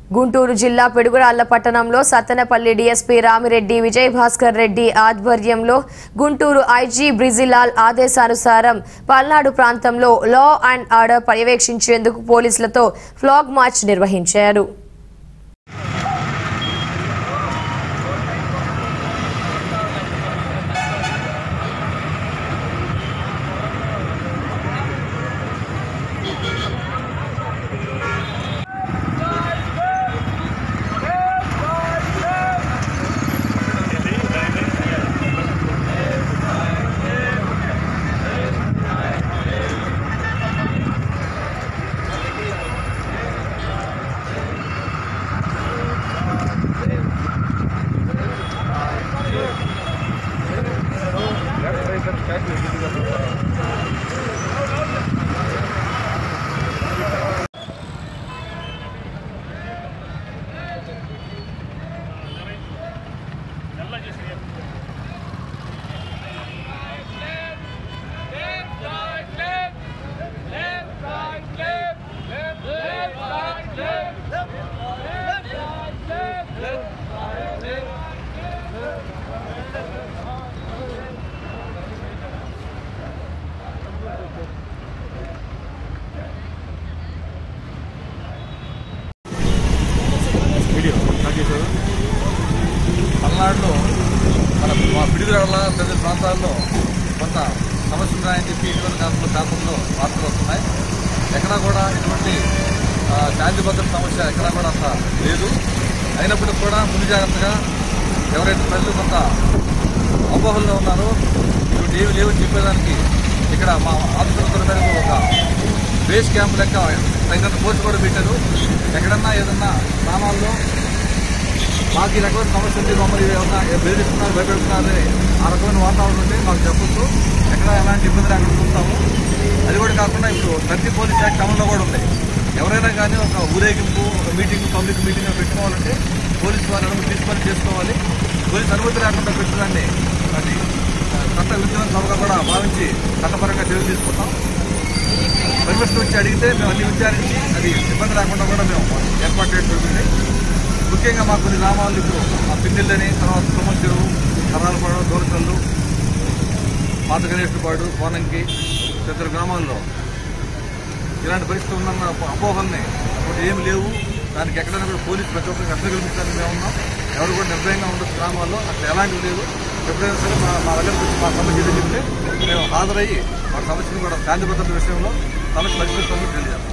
గుంటూరు జిల్లా పిడుగురాళ్ల పట్టణంలో సత్తెనపల్లి డీఎస్పీ రామిరెడ్డి విజయ్ భాస్కర్ రెడ్డి ఆధ్వర్యంలో గుంటూరు ఐజీ బ్రిజిలాల్ ఆదేశానుసారం పల్నాడు ప్రాంతంలో లా అండ్ ఆర్డర్ పర్యవేక్షించేందుకు పోలీసులతో ఫ్లాగ్ మార్చ్ నిర్వహించారు వీడియో స్టార్ట్ చేశారు పల్నాడులో మన మా పిడుగురాళ్ళ తదితర ప్రాంతాల్లో కొంత సమస్యలు ఉన్నాయని చెప్పి ఇటువంటి కాలంలో పేపర్లో వార్తలు వస్తున్నాయి ఎక్కడా కూడా ఇటువంటి ఆ, శాంతి భద్రత సమస్య ఎక్కడా కూడా అంత లేదు అయినప్పటికీ కూడా ముందు జాగ్రత్తగా ఎవరైతే ప్రజలు కొంత అపోహల్లో ఉన్నారో ఇటువంటి ఏమి లేవని చెప్పేదానికి ఇక్కడ మా ఆఫీసర్ల మేరకు ఒక బేస్ క్యాంప్ లెక్క తగినంత పోస్ట్ కూడా పెట్టారు ఎక్కడన్నా ఏదన్నా స్థానాల్లో మాకు ఈ రకమైన సమస్య ఉంది మమ్మల్ని ఏమన్నా బెదిరిస్తున్నారు భయపెడుతున్నారు అని ఆ రకమైన వాతావరణం ఉంటే మాకు చెప్పొచ్చు ఎక్కడ ఎలాంటి ఇబ్బంది లేకుండా చూస్తాము అది కూడా కాకుండా ఇప్పుడు ప్రతి పోలీస్ యాక్ట్ అమల్లో కూడా ఉంది ఎవరైనా కానీ ఒక ఊరేగింపు ఒక మీటింగ్ పబ్లిక్ మీటింగ్ పెట్టుకోవాలంటే పోలీసు వారి అనుమతి తీసుకొని చేసుకోవాలి పోలీసు అనుమతి లేకుండా పెట్టడాన్ని అది చట్ట విధాన సభగా కూడా భావించి చట్టపరంగా చర్యలు తీసుకుంటాం పర్మిషన్ వచ్చి అడిగితే మేము అన్ని విచారించి అది ఇబ్బంది లేకుండా కూడా మేము ఏర్పాటు చేయడం జరుగుతుంది ముఖ్యంగా మా కొన్ని గ్రామాలు ఇప్పుడు మా పిన్నెల్లని తర్వాత తుమ్మల చెరువు కర్రాలపాడు దోలకల్లు పాత గణేశ్వరపాడు కోనంకి తదితర గ్రామాల్లో ఇలాంటి పరిస్థితి ఉన్న అపోహల్ని అప్పుడు ఏమి లేవు దానికి ఎక్కడైనా కూడా పోలీసు ప్రతి ఒక్కరికి అర్థం కల్పించడానికి మేము ఉన్నాం ఎవరు కూడా నిర్భయంగా ఉండొచ్చు గ్రామాల్లో అక్కడ ఎలాంటివి లేదు ఎప్పుడైనా సరే మా మా దగ్గరకు వచ్చి మా సమస్య ఏదో చెప్తే మేము హాజరయ్యి మా సమస్యను కూడా శాంతి భద్రత విషయంలో సమస్య పరిష్కరిస్తామని తెలియజేస్తాం